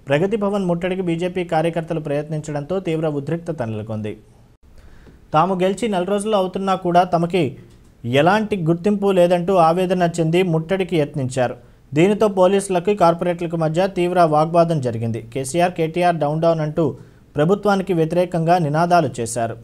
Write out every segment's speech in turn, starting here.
ప్రగతి భవన్ ముట్టడికి బీజేపీ కార్యకర్తలు ప్రయత్నించడంతో తీవ్ర ఉద్రిక్తత నెలకొంది తాము గెలిచి నెల రోజులు అవుతున్నా కూడా తమకి ఎలాంటి గుర్తింపు లేదంటూ ఆవేదన చెంది ముట్టడికి యత్నించారు దీనితో పోలీసులకు కార్పొరేట్లకు మధ్య తీవ్ర వాగ్వాదం జరిగింది కేసీఆర్ కేటీఆర్ డౌన్ డౌన్ అంటూ ప్రభుత్వానికి వ్యతిరేకంగా నినాదాలు చేశారు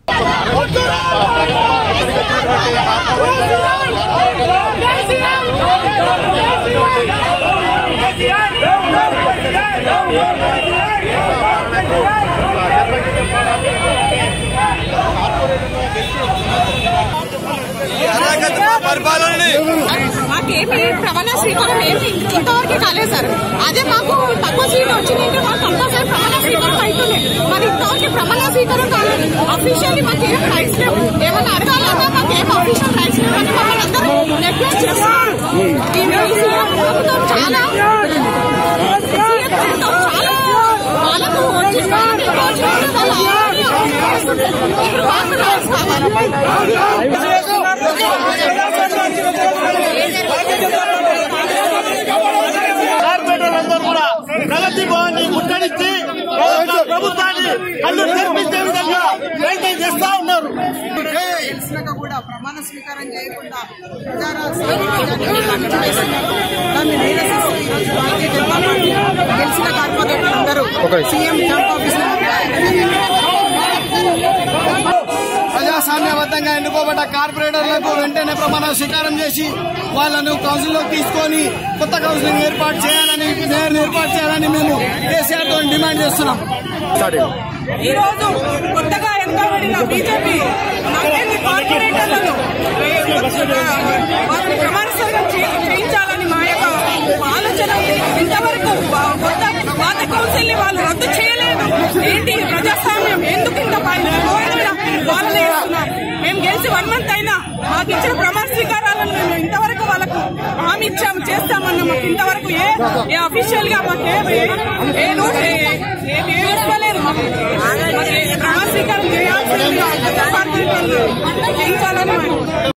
మాకేమి ప్రమాణ స్వీకారం ఏమి ఇంతవరకు కాలేదు సార్ అదే మాకు తక్కువ సీట్ వచ్చిందంటే మాకు కంపల్సరీ ప్రమాణ స్వీకారం అవుతుంది మరి ఇంతవరకు ప్రమాణ స్వీకారం కాలేదు అఫీషియల్లీ మాకు ఏం రైట్స్ లేవు ఏమన్నా అడగాలన్నా మాకు ఏం అఫీషియల్ రైట్స్ లేవు అని మమ్మల్ని అందరూ నెగ్లెక్ట్ చేస్తున్నారు దీన్ని ఈ సీఎం ప్రభుత్వం చాలా సీఎం ప్రభుత్వం చాలా వాళ్ళకు వచ్చిన వాళ్ళకి ఎక్కువ వచ్చిన వాళ్ళ ఆరోగ్యం చేస్తుంది. ఇప్పుడు మాకు రైట్స్ కార్పొరేటర్లందరూ కూడా ప్రగతి భవన్ని ముట్టడించి ప్రభుత్వాన్ని కళ్ళు తెరిపించే విధంగా మెయింటైన్ చేస్తా ఉన్నారు తెలిసినాక కూడా ప్రమాణ స్వీకారం చేయకుండా ప్రజారాజ్యాన్ని చేస్తున్నారు దాన్ని నిరసిస్తూ ఈరోజు భారతీయ జనతా పార్టీ గెలిచిన కార్పొరేటర్ అందరూ సీఎం క్యాంప్ ఆఫీస్ ప్రజాస్వామ్యబద్ధంగా ఎన్నుకోబడ్డ కార్పొరేటర్లకు వెంటనే ప్రమాణ స్వీకారం చేసి వాళ్ళను కౌన్సిల్లోకి తీసుకొని కొత్త కౌన్సిలింగ్ ఏర్పాటు చేయాలని మేయర్ ఏర్పాటు చేయాలని మేము కేసీఆర్ తో డిమాండ్ చేస్తున్నాం ఈ రోజు కొత్తగా ఎన్నుకోబడిన బీజేపీ నాలుగైదు కార్పొరేటర్లను వారిని ప్రమాణ స్వీకారం చే- చేయించాలని మా యొక్క ఆలోచన ఉంది. ఇంతవరకు వా- కొత్త పాత కౌన్సిల్ ని వాళ్ళు రద్దు చేయలేదు ఏంటి ప్రజాస్వామ్యం ఎందుకు ఇంత పైన పాలన చేస్తున్నారు మేము గెలిచి వన్ మంత్ అయినా మాకు ఇచ్చిన ప్రమాణ స్వీకారాలను మేము ఇంతవరకు వాళ్ళకు హామీ ఇచ్చాము చేస్తామన్నా మాకు ఇంతవరకు ఏ ఏ అఫీషియల్ గా మాకు ఏ ఏ- ఏ నోట్ ఏ- ఏ- ఏ ఇవ్వలేదు మాకు మరి ప్రమాణ స్వీకారం చేయాల్సింది కార్పొరేటర్లు చేయించాలని